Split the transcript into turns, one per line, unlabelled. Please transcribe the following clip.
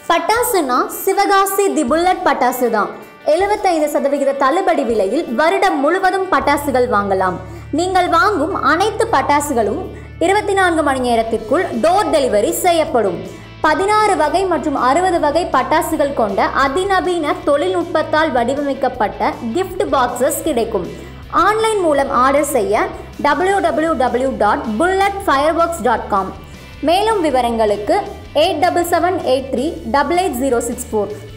பட்டாசுனா சிவகாசி தி bullet பட்டாசு தான் எழுபத்தைந்து சதவிகித தள்ளுபடி விலையில் வருடம் முழுவதும் பட்டாசுகள் வாங்கலாம் நீங்கள் வாங்கும் அனைத்து பட்டாசுகளும் இருபத்தி நான்கு மணி நேரத்திற்குள் டோர் டெலிவரி செய்யப்படும் பதினாறு வகை மற்றும் அறுபது வகை பட்டாசுகள் கொண்ட அதிநவீன தொழில்நுட்பத்தால் வடிவமைக்கப்பட்ட கிஃப்ட் பாக்ஸஸ் கிடைக்கும் ஆன்லைன் மூலம் ஆர்டர் செய்ய W W W dot bullet fireworks dot com மேலும் விவரங்களுக்கு eight double seven eight three double eight zero six four